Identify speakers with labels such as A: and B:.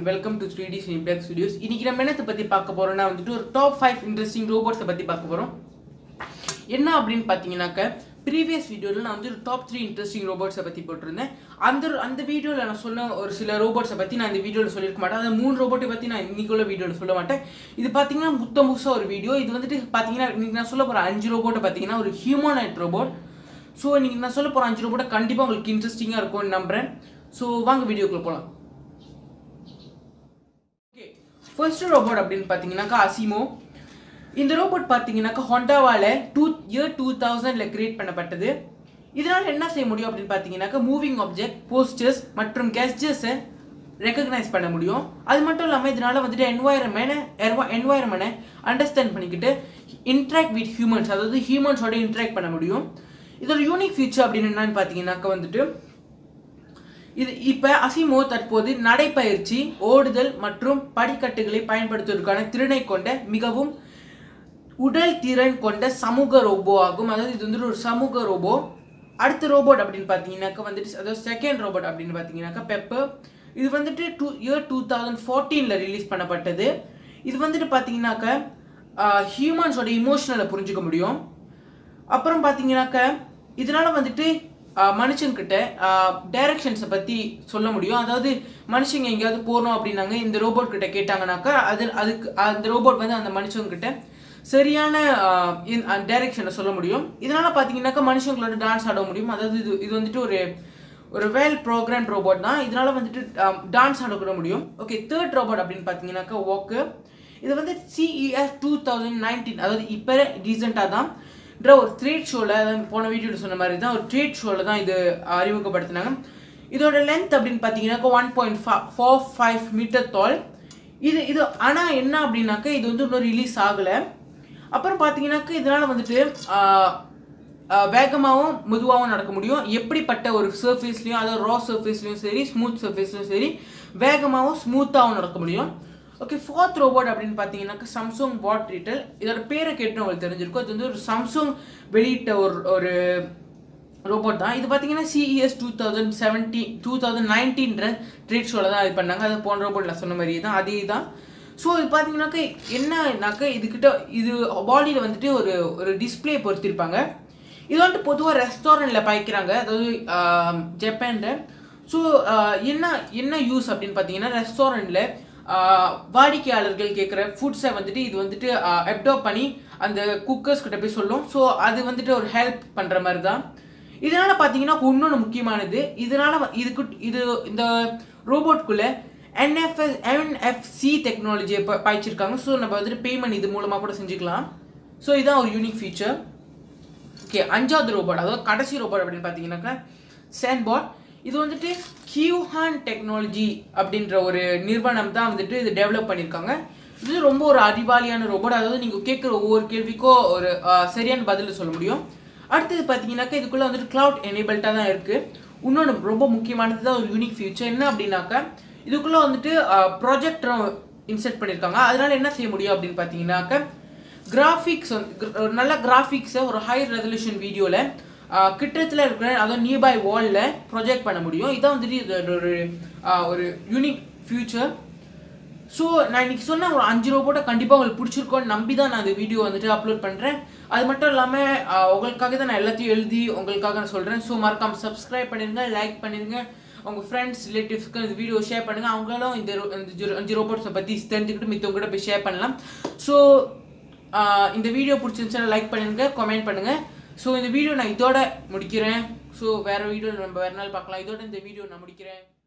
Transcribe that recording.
A: welcome to three D cineplex studios இன்னைக்கு நம்ம என்னத்தை பற்றி பார்க்க போறோம்னா வந்துட்டு ஒரு டாப் ஃபைவ் இன்ட்ரெஸ்டிங் ரோபோட்ஸை பற்றி பார்க்க போகிறோம் என்ன அப்படின்னு பார்த்தீங்கன்னாக்க ப்ரீவியஸ் வீடியோவில் நான் வந்து ஒரு டாப் த்ரீ இன்ட்ரெஸ்டிங் ரோபோட்ஸை பற்றி போட்டிருந்தேன் அந்த அந்த வீடியோவில் நான் சொன்ன ஒரு சில ரோபோட்ஸை பற்றி நான் இந்த வீடியோவில் சொல்லியிருக்க மாட்டேன் அந்த மூணு ரோபோட்டை பற்றி நான் இன்னைக்குள்ள வீடியோவில் சொல்ல மாட்டேன் இது பார்த்தீங்கன்னா முத்த முழுசாக ஒரு வீடியோ இது வந்துட்டு பார்த்தீங்கன்னா இன்னைக்கு நான் சொல்ல போகிற அஞ்சு ரோபோட்டை பார்த்தீங்கன்னா ஒரு ஹியூமனைட் ரோபோட் ஸோ இன்னைக்கு நான் சொல்ல போகிற அஞ்சு ரோபோட்டை கண்டிப்பாக உங்களுக்கு இன்ட்ரெஸ்டிங்காக இருக்கும்னு நம்புறேன் ஸோ வாங்க வீடியோக்குள்ள போகலாம் ஓகே ஃபர்ஸ்ட் ரோபோட் அப்படின்னு பார்த்தீங்கன்னாக்கா அசிமோ இந்த ரோபோட் பார்த்தீங்கன்னாக்கா ஹொண்டாவால டூ இயர் டூ தௌசண்டில் கிரியேட் பண்ணப்பட்டது இதனால் என்ன செய்ய முடியும் அப்படின்னு பார்த்தீங்கன்னாக்கா மூவிங் ஆப்ஜெக்ட் போஸ்டர்ஸ் மற்றும் கெஸ்டர்ஸை ரெக்கக்னைஸ் பண்ண முடியும் அது மட்டும் இல்லாமல் இதனால வந்துட்டு என்வாயரமெண்ட் என்வாயரமெண்ட்டை அண்டர்ஸ்டாண்ட் பண்ணிக்கிட்டு இன்ட்ராக்ட் வித் ஹியூமன்ஸ் அதாவது ஹியூமன்ஸோட இன்ட்ராக்ட் பண்ண முடியும் இதோட யூனிக் ஃபீச்சர் அப்படின்னு என்னன்னு பார்த்தீங்கன்னாக்கா வந்துட்டு இது இப்போ அசிமோ தற்போது நடைப்பயிற்சி ஓடுதல் மற்றும் படிக்கட்டுகளை பயன்படுத்துவதற்கான திறனை கொண்ட மிகவும் உடல் திறன் கொண்ட சமூக ரோபோ ஆகும் அதாவது இது வந்துட்டு ஒரு சமூக ரோபோ அடுத்த ரோபோட் அப்படின்னு பார்த்தீங்கன்னாக்கா வந்துட்டு அதாவது செகண்ட் ரோபோட் அப்படின்னு பார்த்தீங்கன்னாக்கா பெப்பர் இது வந்துட்டு டூ இயர் டூ தௌசண்ட் ஃபோர்டீனில் ரிலீஸ் பண்ணப்பட்டது இது வந்துட்டு பார்த்தீங்கன்னாக்கா ஹியூமன்ஸோட இமோஷனலை புரிஞ்சுக்க முடியும் அப்புறம் பார்த்தீங்கன்னாக்க இதனால வந்துட்டு ஆஹ், மனுஷங்கிட்ட டைரக்ஷன்ஸை பற்றி சொல்ல முடியும் அதாவது மனுஷங்க எங்கேயாவது போகணும் அப்படின்னாங்க இந்த ரோபோட் கிட்ட கேட்டாங்கனாக்கா அது அதுக்கு அந்த ரோபோட் வந்து அந்த மனுஷங்க கிட்ட சரியான டைரக்ஷனை சொல்ல முடியும் இதனால பார்த்தீங்கன்னாக்கா மனுஷங்களோட டான்ஸ் ஆட முடியும் அதாவது இது இது வந்துட்டு ஒரு ஒரு வெல் ப்ரோக்ராம் ரோபோட் தான் இதனால வந்துட்டு டான்ஸ் ஆடக்கூட முடியும் ஓகே தேர்ட் ரோபோட் அப்படின்னு பார்த்தீங்கன்னாக்கா வாக்கு இது வந்து சிஇஎஸ் டூ தௌசண்ட் நைன்டீன் அதாவது இப்போ ரீசெண்டாக தான் ன்ற ஒரு ட்ரேட் ஷோவில் அதாவது போன வீடியோவில் சொன்ன மாதிரி தான் ஒரு ட்ரேட் ஷோவில் தான் இது அறிமுகப்படுத்தினாங்க இதோட லென்த் அப்படின்னு பார்த்தீங்கன்னாக்கா one point four five metre tall இது இது ஆனால் என்ன அப்படின்னாக்கா இது வந்து இன்னும் ரிலீஸ் ஆகலை அப்புறம் பார்த்தீங்கன்னாக்கா இதனால் வந்துட்டு ஆஹ், ஆஹ், வேகமாகவும் மெதுவாகவும் நடக்க முடியும் எப்படிப்பட்ட ஒரு சர்ஃபேஸ்லையும் அதாவது ரா சர்ஃபேஸ்லையும் சரி ஸ்மூத் சர்ஃபேஸ்லையும் சரி வேகமாகவும் ஸ்மூத்தாகவும் நடக்க முடியும் ஓகே ஃபோர்த் ரோபோட் அப்படின்னு பார்த்தீங்கன்னாக்கா சாம்சங் வாட் ரீட்டல் இதோட பேரை கேட்டு உங்களுக்கு தெரிஞ்சிருக்கும் இது வந்து ஒரு சாம்சங் வெளியிட்ட ஒரு ஒரு ரோபோட் தான் இது பார்த்தீங்கன்னா CES two thousand seventy two thousand நைன்டீன்ற ட்ரேட் ஷோவில் தான் இது பண்ணாங்க அது போன ரோபோட்டில் சொன்ன மாதிரி தான் அதே தான் ஸோ இது பார்த்தீங்கன்னாக்கா என்னன்னாக்கா இதுக்கிட்ட இது பாடியில் வந்துட்டு ஒரு ஒரு டிஸ்பிளே பொருத்திருப்பாங்க இது வந்துட்டு பொதுவாக ரெஸ்டாரண்ட்டில் பாய்க்கிறாங்க அதாவது ஜப்பானில் ஸோ என்ன என்ன யூஸ் அப்படின்னு பார்த்தீங்கன்னா ரெஸ்டாரண்ட்டில் வாடிக்கையாளர்கள் கேட்குற ஃபுட்ஸை வந்துட்டு இது வந்துட்டு அப்டாப் பண்ணி அந்த குக்கர்ஸ் கிட்ட போய் சொல்லும் ஸோ அது வந்துட்டு ஒரு ஹெல்ப் பண்ணுற மாதிரி தான் இதனால பார்த்தீங்கன்னா இன்னொன்று முக்கியமானது இதனால வ- இதுக்கு இது இந்த ரோபோட்குள்ள என்எஃப்எஸ் என்எஃப்சி டெக்னாலஜியை ப பாய்ச்சிருக்காங்க ஸோ நம்ம வந்துட்டு பேமெண்ட் இது மூலமாக கூட செஞ்சுக்கலாம் ஸோ இதுதான் ஒரு யூனிக் ஃபீச்சர் ஓகே அஞ்சாவது ரோபோட் அதாவது கடைசி ரோபோட் அப்படின்னு பார்த்தீங்கன்னாக்கா சேன்பாட் இது வந்துட்டு கியூஹான் டெக்னாலஜி அப்படின்ற ஒரு நிறுவனம் தான் வந்துட்டு இது டெவலப் பண்ணியிருக்காங்க இது ரொம்ப ஒரு அறிவாளியான ரோபோட் அதாவது நீங்கள் கேட்குற ஒவ்வொரு கேள்விக்கோ ஒரு ஆஹ், சரியான பதில் சொல்ல முடியும் அடுத்தது பார்த்தீங்கன்னாக்கா இதுக்குள்ளே வந்துட்டு கிளவுட் எனேபிள்டாக தான் இருக்குது இன்னொன்று ரொம்ப முக்கியமானது தான் ஒரு யூனிக் ஃபியூச்சர் என்ன அப்படின்னாக்கா இதுக்குள்ளே வந்துட்டு ப்ராஜெக்டரும் இன்செர்ட் பண்ணியிருக்காங்க அதனால என்ன செய்ய முடியும் அப்படின்னு பார்த்தீங்கன்னாக்கா கிராஃபிக்ஸ் ஒரு நல்ல கிராஃபிக்ஸை ஒரு ஹை ரெசல்யூஷன் வீடியோவில் கிட்டத்தில் இருக்கிற அதாவது நியர்பை வாலில் ப்ரொஜெக்ட் பண்ண முடியும் இதான் வந்துட்டு இதோட ஒரு ஆஹ், ஒரு யூனிக் ஃபியூச்சர் ஸோ நான் இன்னைக்கு சொன்ன ஒரு அஞ்சு ரோபோட்டை கண்டிப்பாக உங்களுக்கு பிடிச்சிருக்கோன்னு நம்பி தான் நான் இந்த வீடியோ வந்துட்டு அப்லோட் பண்ணுறேன் அது மட்டும் இல்லாமல் உங்களுக்காக தான் நான் எல்லாத்தையும் எழுதி உங்களுக்காக நான் சொல்கிறேன் ஸோ மறக்காம சப்ஸ்கிரைப் பண்ணிடுங்க லைக் பண்ணிடுங்க உங்கள் ஃப்ரெண்ட்ஸ் ரிலேட்டிவ்ஸ்க்கு இந்த வீடியோ ஷேர் பண்ணுங்கள் அவங்களும் இந்த ro- இந்த ஜி- அஞ்சு ரோபோட்ஸை பற்றி தெரிஞ்சுக்கிட்டு மித்தவங்க கூட போய் ஷேர் பண்ணலாம் ஸோ இந்த வீடியோ பிடிச்சிருந்துச்சுன்னா லைக் பண்ணுங்க கமெண்ட் பண்ணுங்கள் ஸோ இந்த வீடியோ நான் இதோட முடிக்கிறேன் ஸோ வேறு வீடியோ நம்ம வேறு நாள் பார்க்கலாம் இதோட இந்த வீடியோ நான் முடிக்கிறேன்